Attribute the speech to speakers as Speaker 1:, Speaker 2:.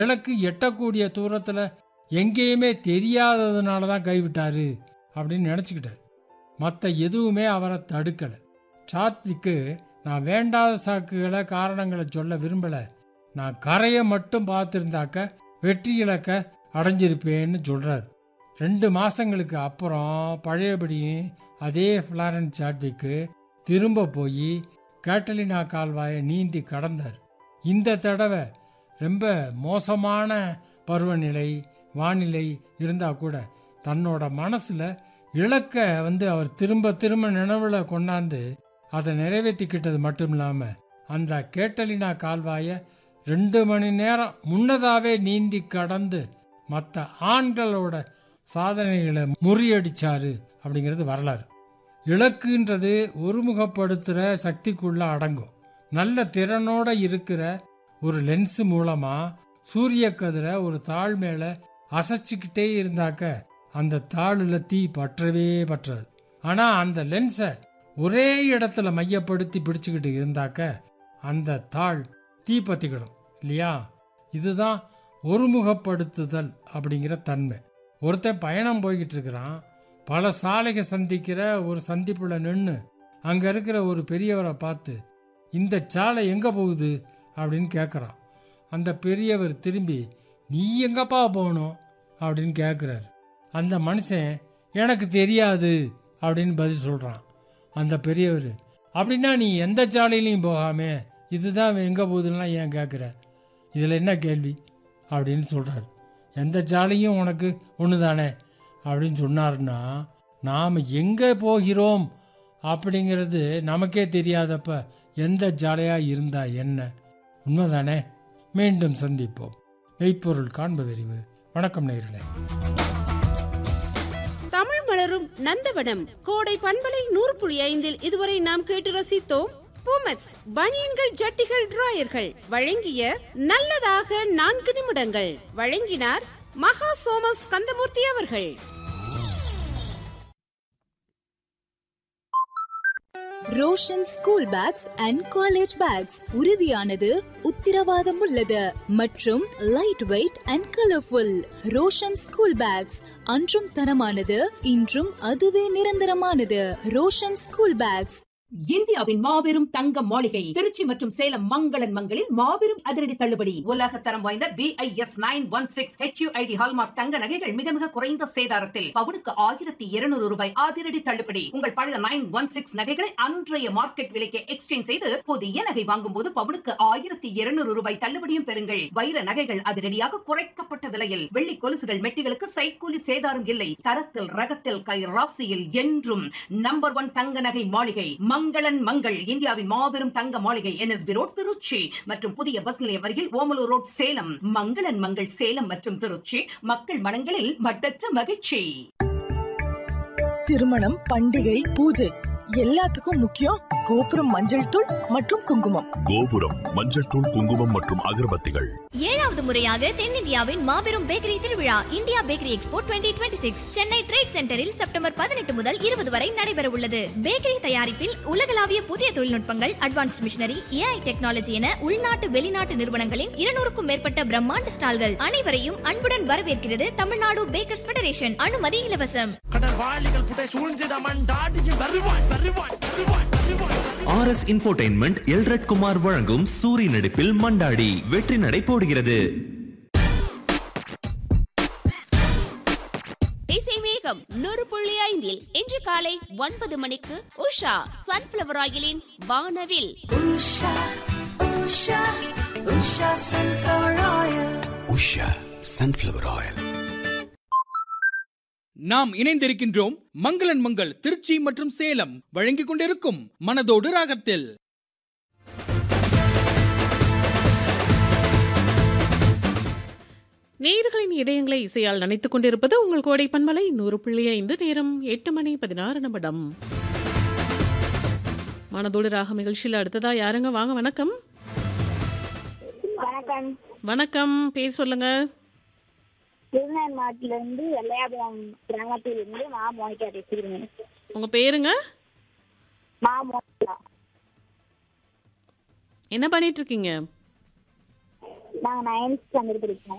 Speaker 1: விளக்கு எட்டக்கூடிய தூரத்தில் எங்கேயுமே தெரியாததுனால தான் கைவிட்டாரு அப்படின்னு நினச்சிக்கிட்டார் மற்ற எதுவுமே அவரை தடுக்கலை சாத்விக்கு நான் வேண்டாத சாக்குகளை காரணங்களை சொல்ல விரும்பலை நான் கரையை மட்டும் பார்த்துருந்தாக்க வெற்றி இலக்க அடைஞ்சிருப்பேன்னு சொல்கிறார் ரெண்டு மாதங்களுக்கு அப்புறம் பழையபடியும் அதே ஃப்ளாரன்ஸ் சாட்விக்கு திரும்ப போய் கேட்டலினா கால்வாயை நீந்தி கடந்தார் இந்த தடவை ரொம்ப மோசமான பருவநிலை வானிலை இருந்தால் கூட தன்னோட மனசில் இலக்க வந்து அவர் திரும்ப திரும்ப நினைவில் கொண்டாந்து அதை நிறைவேற்றிக்கிட்டது மட்டும் இல்லாமல் அந்த கேட்டலினா கால்வாயை ரெண்டு மணி நேரம் முன்னதாகவே நீந்தி கடந்து மற்ற ஆண்களோட சாதனைகளை முறியடிச்சாரு அப்படிங்கிறது வரலாறு இலக்குன்றது ஒருமுகப்படுத்துகிற சக்திக்குள்ள அடங்கும் நல்ல திறனோட இருக்கிற ஒரு லென்ஸ் மூலமா சூரிய கதிரை ஒரு தாள் மேல அசைச்சிக்கிட்டே இருந்தாக்க அந்த தாளில் தீ பற்றவே பற்றாது ஆனா அந்த லென்ஸை ஒரே இடத்துல மையப்படுத்தி பிடிச்சுக்கிட்டு இருந்தாக்க அந்த தாள் தீ பத்திக்கிடும் இல்லையா இதுதான் ஒருமுகப்படுத்துதல் அப்படிங்கிற தன்மை ஒருத்தன் பயணம் போய்கிட்டு இருக்கிறான் பல சாலைகள் சந்திக்கிற ஒரு சந்திப்புல நின்று அங்க இருக்கிற ஒரு பெரியவரை பார்த்து இந்த சாலை எங்க போகுது அப்படின்னு கேட்குறான் அந்த பெரியவர் திரும்பி நீ எங்கப்பா போகணும் அப்படின்னு கேட்குறாரு அந்த மனுஷன் எனக்கு தெரியாது அப்படின்னு பதில் சொல்கிறான் அந்த பெரியவர் அப்படின்னா நீ எந்த சாலையிலையும் போகாமே இதுதான் எங்கே போகுதுலாம் ஏன் கேட்குற இதில் என்ன கேள்வி அப்படின்னு சொல்கிறார் எந்த சாலையும் உனக்கு ஒன்று தானே அப்படின்னு சொன்னார்னா நாம் எங்கே போகிறோம் அப்படிங்கிறது நமக்கே தெரியாதப்ப எந்த ஜாலையாக இருந்தா என்ன உண்மைதானே மீண்டும் சந்திப்போம் மெய்ப்பொருள் காண்பதறிவு வணக்கம் நேயர்களே
Speaker 2: தமிழ் மலரும் நந்தவனம் கோடை பண்பலை நூறு புள்ளி ஐந்தில் இதுவரை நாம் கேட்டு ரசித்தோம் பூமெக்ஸ் பனியன்கள் ஜட்டிகள் டிராயர்கள் வழங்கிய நல்லதாக நான்கு நிமிடங்கள் வழங்கினார் மகா சோமஸ் கந்தமூர்த்தி அவர்கள்
Speaker 3: Roshan school bags and college bags உறுதியானது உத்திரவாதம் உள்ளது மற்றும் light weight and colourful Roshan school bags அன்றும் தரமானது இன்றும் அதுவே நிரந்தரமானது ரோஷன் ஸ்கூல் பேக்ஸ்
Speaker 4: இந்தியாவின் மாபெரும் தங்க மாளிகை திருச்சி மற்றும் சேலம் மங்களன் மங்களில் மாபெரும் அதிரடி தள்ளுபடி
Speaker 5: உலக தரம் வாய்ந்த B I S nine one six H U I D hallmark தங்க நகைகள் மிக மிக குறைந்த சேதாரத்தில் பவுனுக்கு ஆயிரத்தி இருநூறு ரூபாய் அதிரடி தள்ளுபடி உங்கள் பழைய நைன் ஒன் சிக்ஸ் நகைகளை அன்றைய மார்க்கெட் விலைக்கு எக்ஸ்சேஞ்ச் செய்து புதிய நகை வாங்கும் போது பவுனுக்கு ஆயிரத்தி இருநூறு ரூபாய் தள்ளுபடியும் பெறுங்கள் வைர நகைகள் அதிரடியாக குறைக்கப்பட்ட விலையில் வெள்ளி கொலுசுகள் மெட்டிகளுக்கு சைக்கூலி சேதாரம் இல்லை தரத்தில் ரகத்தில் கை ராசியில் என்றும் நம்பர் ஒன் தங்க நகை மாளிகை மங்களன் மங்கள் இந்தியாவின் மாபெரும் தங்க மாளிகை என்எஸ்பி ரோட் திருச்சி மற்றும் புதிய பஸ் நிலையம் அருகில் ஓமலூர் ரோட் சேலம் மங்களன் மங்கள் சேலம் மற்றும் திருச்சி மக்கள் மனங்களில் மட்டற்ற மகிழ்ச்சி
Speaker 6: திருமணம் பண்டிகை பூஜை எல்லாத்துக்கும் முக்கியம் கோபுரம் மஞ்சள் தூள் மற்றும் குங்குமம்
Speaker 7: கோபுரம் மஞ்சள் தூள் குங்குமம் மற்றும் அகர்பத்திகள்
Speaker 8: ஏழாவது முறையாக தென்னிந்தியாவின் மாபெரும் பேக்கரி திருவிழா India bakery expo 2026 Chennai trade சென்டரில் செப்டம்பர் பதினெட்டு முதல் இருபது வரை நடைபெற உள்ளது பேக்கரி தயாரிப்பில் உலகளாவிய புதிய தொழில்நுட்பங்கள் அட்வான்ஸ்ட் மிஷினரி ஏஐ டெக்னாலஜி என உள்நாட்டு வெளிநாட்டு நிறுவனங்களின் இருநூறுக்கும் மேற்பட்ட பிரம்மாண்ட ஸ்டால்கள் அனைவரையும் அன்புடன் வரவேற்கிறது தமிழ்நாடு பேக்கர்ஸ் ஃபெடரேஷன் அனுமதி இலவசம்
Speaker 9: கடற்வாளிகள் புடை சூழ்ந்திட மண்டாடியும் வருவான் வருவான் வருவான் வருவான்
Speaker 10: R S infotainment Elred Kumar வழங்கும் சூரி நடிப்பில் மண்டாடி வெற்றி நடை போடுகிறது
Speaker 11: இசை வேகம் நூறு புள்ளி ஐந்தில் இன்று காலை ஒன்பது மணிக்கு உஷா சன்ஃபிளவர் ஆயிலின் வானவில்
Speaker 7: உஷா சன்ஃபிளவர் ஆயில்
Speaker 12: நாம் இணைந்திருக்கின்றோம் மங்களன் மங்கள் திருச்சி மற்றும் சேலம் வழங்கிக் கொண்டிருக்கும் மனதோடு ராகத்தில்
Speaker 2: நேயர்களின் இதயங்களை இசையால் நினைத்துக் கொண்டிருப்பது உங்கள் கோடை பண்பலை நூறு புள்ளி ஐந்து நேரம் எட்டு மணி பதினாறு நிமிடம் மனதோடு ராகம் நிகழ்ச்சியில் அடுத்ததா யாருங்க வாங்க வணக்கம்
Speaker 13: வணக்கம்
Speaker 2: வணக்கம் பேர் சொல்லுங்க
Speaker 13: திருநெல் மாவட்டத்துல இருந்து வெள்ளையாபுரம் கிராமத்தில் இருந்து மா மோனிகா பேசுகிறேன்
Speaker 2: உங்க பேருங்க
Speaker 13: மா மோனிகா
Speaker 2: என்ன பண்ணிட்டு இருக்கீங்க
Speaker 13: நாங்க நைன்த் ஸ்டாண்டர்ட் படிக்கிறோம்